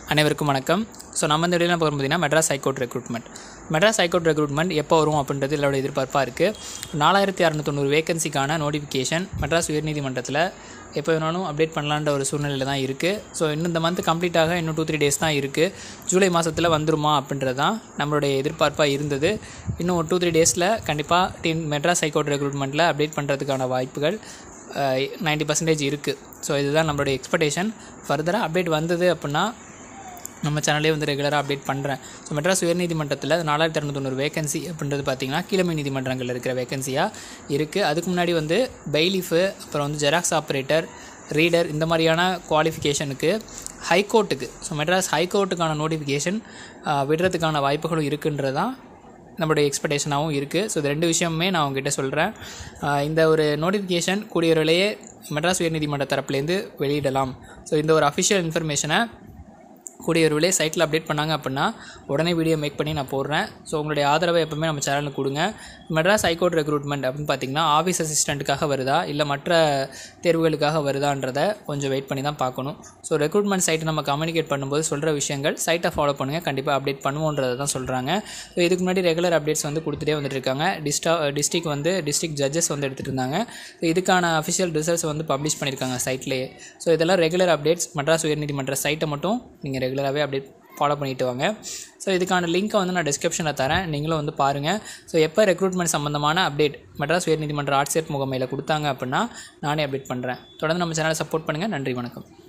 அனைவருக்கும் வணக்கம் ஸோ நம்ம இந்த வீடியோவில் பார்க்கும் பார்த்தீங்கன்னா Madras high court recruitment Madras high court recruitment எப்போ வரும் அப்படின்றது இதோட எதிர்பார்ப்பாக இருக்குது நாலாயிரத்தி அறநூத்தொண்ணூறு வேகன்சிக்கான நோட்டிஃபிகேஷன் மெட்ராஸ் உயர்நீதிமன்றத்தில் எப்போ வேணாலும் அப்டேட் பண்ணலான்ற ஒரு சூழ்நிலையில் தான் இருக்குது ஸோ இன்னும் இந்த மந்த் கம்ப்ளீட்டாக இன்னும் டூ த்ரீ டேஸ் தான் இருக்குது ஜூலை மாதத்தில் வந்துருமா அப்படின்றது தான் நம்மளுடைய எதிர்பார்ப்பாக இருந்தது இன்னும் ஒரு டூ த்ரீ டேஸில் கண்டிப்பாக டீம் மெட்ராஸ் ஹைகோர்ட் ரெக்ரூட்மெண்ட்டில் அப்டேட் பண்ணுறதுக்கான வாய்ப்புகள் நைன்ட்டி பர்சன்டேஜ் இருக்குது ஸோ இதுதான் நம்மளுடைய எக்ஸ்பெக்டேஷன் ஃபர்தராக அப்டேட் வந்தது அப்படின்னா நம்ம சேனலே வந்து ரெகுலராக அப்டேட் பண்ணுறேன் ஸோ மெட்ராஸ் உயர்நீதிமன்றத்தில் நாலாயிரத்தி இரநூத்தொண்ணூறு வேகன்சி அப்படின்றது பார்த்திங்கன்னா கீழமை நீதிமன்றங்களில் இருக்கிற வேகன்சியாக இருக்குது அதுக்கு முன்னாடி வந்து பெய்லிஃபு அப்புறம் வந்து ஜெராக்ஸ் ஆப்ரேட்டர் ரீடர் இந்த மாதிரியான குவாலிஃபிகேஷனுக்கு ஹைகோர்ட்டுக்கு ஸோ மெட்ராஸ் ஹைகோர்ட்டுக்கான நோட்டிஃபிகேஷன் விடுறதுக்கான வாய்ப்புகளும் இருக்குன்றது தான் நம்மளுடைய எக்ஸ்பெக்டேஷனாகவும் இருக்குது ஸோ இது ரெண்டு விஷயமுமே நான் உங்ககிட்ட சொல்கிறேன் இந்த ஒரு நோட்டிஃபிகேஷன் கூடிய விரைவிலேயே மெட்ராஸ் உயர்நீதிமன்ற தரப்புலேருந்து வெளியிடலாம் ஸோ இந்த ஒரு அஃபிஷியல் இன்ஃபர்மேஷனை கூடிய விரைவிலே சைட்டில் அப்டேட் பண்ணாங்க அப்படின்னா உடனே வீடியோ மேக் பண்ணி நான் போடுறேன் ஸோ உங்களுடைய ஆதரவை எப்பவுமே நம்ம சேனலுக்கு கொடுங்க மெட்ராஸ் ஹைகோர்ட் ரெக்ரூட்மெண்ட் அப்படின்னு பார்த்தீங்கன்னா ஆஃபீஸ் அசிஸ்டண்ட்டுக்காக வருதா இல்லை மற்ற தேர்வுகளுக்காக வருதான்றதை கொஞ்சம் வெயிட் பண்ணி தான் பார்க்கணும் ஸோ ரெக்ரூட்மெண்ட் சைட்டை நம்ம கம்யூனிகேட் பண்ணும்போது சொல்கிற விஷயங்கள் சைட்டை ஃபாலோ பண்ணுங்கள் கண்டிப்பாக அப்டேட் பண்ணுவோன்றதை தான் சொல்கிறாங்க ஸோ இதுக்கு முன்னாடி ரெகுலர் அப்டேட்ஸ் வந்து கொடுத்துட்டே வந்துட்டு இருக்காங்க டிஸ்டா டிஸ்ட்ரிக் வந்து டிஸ்ட்ரிக்ட் ஜட்ஜஸ் வந்து எடுத்துகிட்டு இருந்தாங்க ஸோ இதுக்கான அஃபிஷியல் ரிசல்ட்ஸ் வந்து பப்ளிஷ் பண்ணியிருக்காங்க சைட்லேயே ஸோ இதெல்லாம் ரெகுலர் அப்டேட்ஸ் மெட்ராஸ் உயர்நீதிமன்ற சைட்டை மட்டும் நீங்கள் ரெகுலராகவே அப்டேட் ஃபாலோ பண்ணிட்டு வாங்க ஸோ இதுக்கான லிங்க்கை வந்து நான் டிஸ்கிரிப்ஷனில் தரேன் நீங்களும் வந்து பாருங்கள் ஸோ எப்போ ரெக்ரூட்மெண்ட் சம்மந்தமான அப்டேட் மெட்ராஸ் உயர்நீதிமன்ற ஆட்சியர் முகமையில் கொடுத்தாங்க அப்படின்னா நானே அப்டேட் பண்ணுறேன் தொடர்ந்து நம்ம சேனலை சப்போர்ட் பண்ணுங்கள் நன்றி வணக்கம்